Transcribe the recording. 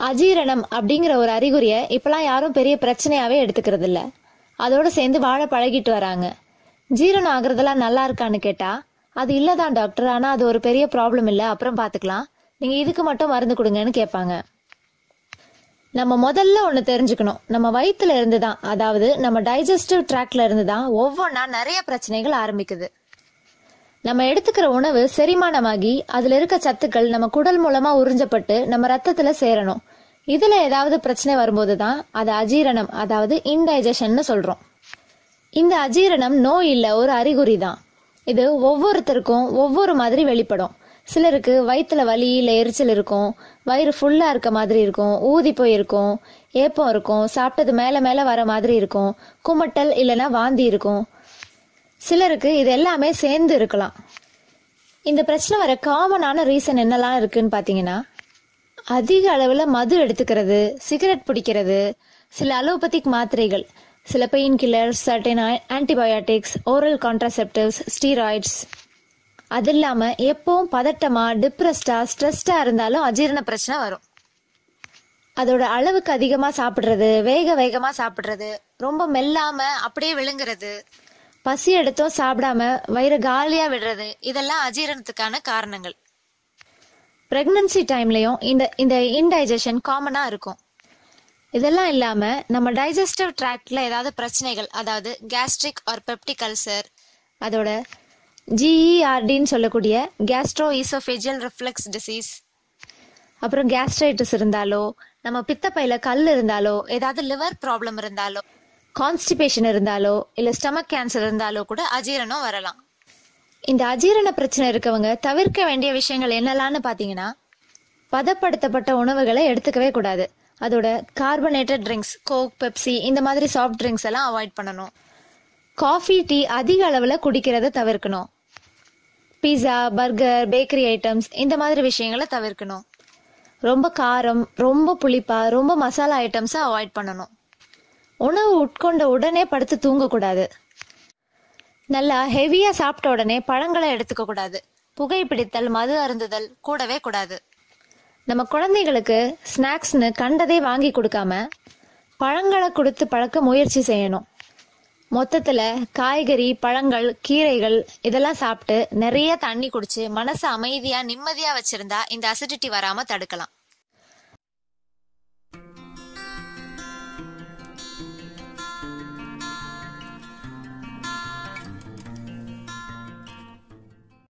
அஜீரணம் அப்படிங்கிற ஒரு அறிகுறியை இப்பெல்லாம் யாரும் பெரிய பிரச்சனையாவே எடுத்துக்கிறது இல்ல அதோட சேர்ந்து வாழ பழகிட்டு வராங்க ஜீரணம் ஆகுறதெல்லாம் நல்லா இருக்கான்னு கேட்டா அது இல்லதான் டாக்டர் ஆனா அது ஒரு பெரிய ப்ராப்ளம் இல்ல அப்புறம் பாத்துக்கலாம் நீங்க இதுக்கு மட்டும் மருந்து கொடுங்கன்னு கேட்பாங்க நம்ம முதல்ல ஒண்ணு தெரிஞ்சுக்கணும் நம்ம வயித்துல இருந்து தான் அதாவது நம்ம டைஜஸ்டிவ் ட்ராக்ல இருந்து தான் ஒவ்வொன்றா நிறைய பிரச்சனைகள் ஆரம்பிக்குது நம்ம எடுத்துக்கிற உணவு செரிமானமாகி அதுல இருக்க சத்துக்கள் நம்ம குடல் மூலமா உறிஞ்சப்பட்டு நம்ம ரத்தத்துல சேரணும் இதுல ஏதாவது பிரச்சனை வரும்போது தான் அது அஜீரணம் அதாவது இன்டைஜஷன்னு சொல்றோம் இந்த அஜீரணம் நோய் இல்ல ஒரு அறிகுறி தான் இது ஒவ்வொருத்தருக்கும் ஒவ்வொரு மாதிரி வெளிப்படும் சிலருக்கு வயிற்றுல வலி இல்ல எரிச்சல் இருக்கும் வயிறு ஃபுல்லா இருக்க மாதிரி இருக்கும் ஊதி போயிருக்கும் ஏப்பம் இருக்கும் சாப்பிட்டது மேல மேல வர மாதிரி இருக்கும் குமட்டல் இல்லைன்னா வாந்தி இருக்கும் சிலருக்கு இது எல்லாமே சேர்ந்து இருக்கலாம் இந்த பிரச்சனை வர காமனான ரீசன் என்னெல்லாம் இருக்குன்னு பாத்தீங்கன்னா அதிக அளவுல மது எடுத்துக்கிறது சிகரெட் பிடிக்கிறது சில அலோபதிக் மாத்திரைகள் சில pain killers certain antibiotics oral contraceptives steroids அது இல்லாம எப்பவும் பதட்டமா டிப்ரெஸ்டா ஸ்ட்ரெஸ்டா இருந்தாலும் அஜீரண பிரச்சனை வரும் அதோட அளவுக்கு அதிகமா சாப்பிடுறது வேக வேகமா சாப்பிடுறது ரொம்ப மெல்லாம அப்படியே விழுங்குறது பசி எடுத்தும் சாப்பிடாம வயிறு காலியா விடுறது இதெல்லாம் அஜீரணத்துக்கான காரணங்கள் பிரெக்னன்சி டைம்லயும் இந்த இந்த இன்டைஜஷன் காமனா இருக்கும் இதெல்லாம் இல்லாம நம்ம டைஜஸ்டிவ் ட்ராக்ட்ல ஏதாவது பிரச்சனைகள் அதாவது கேஸ்ட்ரிக் ஆர் பெப்டிக் அல்சர் அதோட ஜிஇஆர்டின்னு சொல்லக்கூடிய கேஸ்ட்ரோ ஈசோஃபேஜியல் ரிஃப்ளெக்ஸ் டிசீஸ் அப்புறம் கேஸ்ட்ரைட்டிஸ் இருந்தாலோ நம்ம பித்தப்பையில கல் இருந்தாலோ ஏதாவது லிவர் ப்ராப்ளம் இருந்தாலோ கான்ஸ்டிபேஷன் இருந்தாலோ இல்ல ஸ்டமக் கேன்சர் இருந்தாலோ கூட அஜீரணம் வரலாம் இந்த அஜீரண பிரச்சனை இருக்கவங்க தவிர்க்க வேண்டிய விஷயங்கள் என்னலான்னு பாத்தீங்கன்னா பதப்படுத்தப்பட்ட உணவுகளை எடுத்துக்கவே கூடாது அதோட கார்பனேட்டட் ட்ரிங்க்ஸ் கோக் பெப்சி இந்த மாதிரி சாஃப்ட் ட்ரிங்க்ஸ் எல்லாம் அவாய்ட் பண்ணணும் காஃபி டீ அதிக அளவுல குடிக்கிறத தவிர்க்கணும் பீஸா பர்கர் பேக்கரி ஐட்டம்ஸ் இந்த மாதிரி விஷயங்களை தவிர்க்கணும் ரொம்ப காரம் ரொம்ப புளிப்பா ரொம்ப மசாலா ஐட்டம்ஸை அவாய்ட் பண்ணணும் உணவு உட்கொண்ட உடனே படுத்து தூங்கக்கூடாது நல்லா ஹெவியா சாப்பிட்ட உடனே பழங்களை எடுத்துக்க கூடாது புகைப்பிடித்தல் மது அருந்துதல் கூடவே கூடாது நம்ம குழந்தைகளுக்கு ஸ்நாக்ஸ்னு கண்டதே வாங்கி கொடுக்காம பழங்களை கொடுத்து பழக்க முயற்சி செய்யணும் மொத்தத்துல காய்கறி பழங்கள் கீரைகள் இதெல்லாம் சாப்பிட்டு நிறைய தண்ணி குடிச்சு மனசை அமைதியா நிம்மதியா வச்சிருந்தா இந்த அசிடிட்டி வராம தடுக்கலாம்